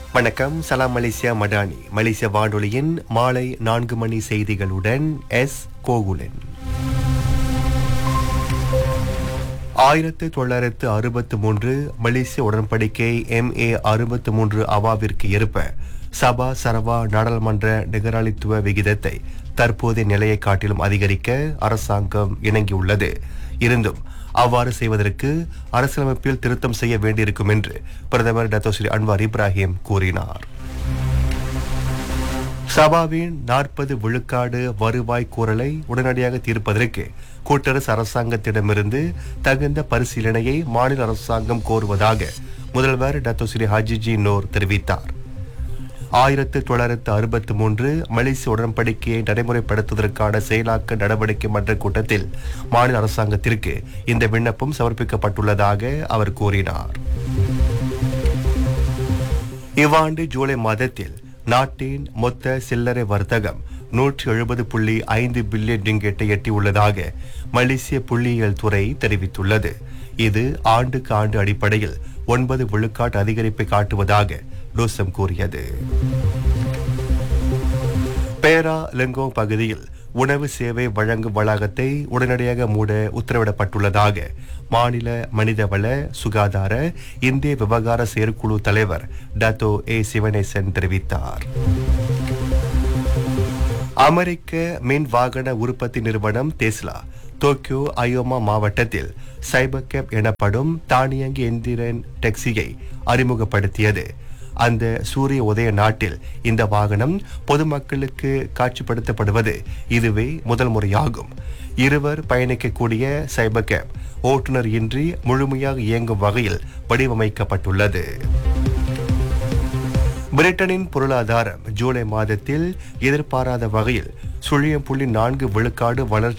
வணக்கம் சலாம் மலேசியா மடானி மலேசிய வானொலியின் மாலை நான்கு மணி செய்திகளுடன் எஸ் கோகுலன் ஆயிரத்து தொள்ளாயிரத்து அறுபத்து மூன்று மலேசிய உடன்படிக்கை எம் ஏ அறுபத்து மூன்று அவாவிற்கு ஏற்ப சபா சரவா நாடாளுமன்ற நிகராளித்துவ விகிதத்தை தற்போதைய நிலையை காட்டிலும் அதிகரிக்க அரசாங்கம் இணங்கியுள்ளது இருந்தும் அவ்வாறு செய்வதற்கு அரசியலமைப்பில் திருத்தம் செய்ய வேண்டியிருக்கும் என்று பிரதமர் டத்தோ ஸ்ரீ அன்வார் இப்ராஹிம் கூறினார் சபாவின் நாற்பது விழுக்காடு வருவாய் கூறலை உடனடியாக தீர்ப்பதற்கு கூட்டரசு அரசாங்கத்திடமிருந்து தகுந்த பரிசீலனையை மாநில அரசாங்கம் கோருவதாக முதல்வர் டத்தோ ஸ்ரீ ஹஜிஜி நோர் தெரிவித்தார் ஆயிரத்து தொள்ளாயிரத்து அறுபத்தி மூன்று மலேசிய உடன்படிக்கையை நடைமுறைப்படுத்துவதற்கான செயலாக்க நடவடிக்கை மன்ற கூட்டத்தில் மாநில அரசாங்கத்திற்கு இந்த விண்ணப்பம் சமர்ப்பிக்கப்பட்டுள்ளதாக அவர் கூறினார் இவ்வாண்டு ஜூலை மாதத்தில் நாட்டின் மொத்த சில்லறை வர்த்தகம் நூற்றி எழுபது புள்ளி ஐந்து பில்லியன் ரிங்கெட்டை எட்டியுள்ளதாக மலேசிய புள்ளியியல் துறை தெரிவித்துள்ளது இது ஆண்டுக்கு ஆண்டு அடிப்படையில் ஒன்பது விழுக்காட்டு அதிகரிப்பை காட்டுவதாக டோசம் கூறியது பேரா லெங்கோங் பகுதியில் உணவு சேவை வழங்கும் வளாகத்தை உடனடியாக மூட உத்தரவிடப்பட்டுள்ளதாக மாநில மனிதவள சுகாதார இந்திய விவகார செயற்குழு தலைவர் டத்தோ ஏ சிவனேசன் தெரிவித்தார் அமெரிக்க மின் வாகன உற்பத்தி நிறுவனம் டெஸ்லா டோக்கியோ அயோமா மாவட்டத்தில் சைபர் கேப் எனப்படும் தானியங்கி எந்திரன் டாக்ஸியை அறிமுகப்படுத்தியது அந்த சூரிய உதய நாட்டில் இந்த வாகனம் பொதுமக்களுக்கு காட்சிப்படுத்தப்படுவது இதுவே முதல் முறையாகும் இருவர் பயணிக்கக்கூடிய சைபர் கேப் ஓட்டுநர் இன்றி முழுமையாக இயங்கும் வகையில் வடிவமைக்கப்பட்டுள்ளது பிரிட்டனின் பொருளாதாரம் ஜூலை மாதத்தில் எதிர்பாராத வகையில் சுழியம் புள்ளி நான்கு விழுக்காடு வளர்ச்சி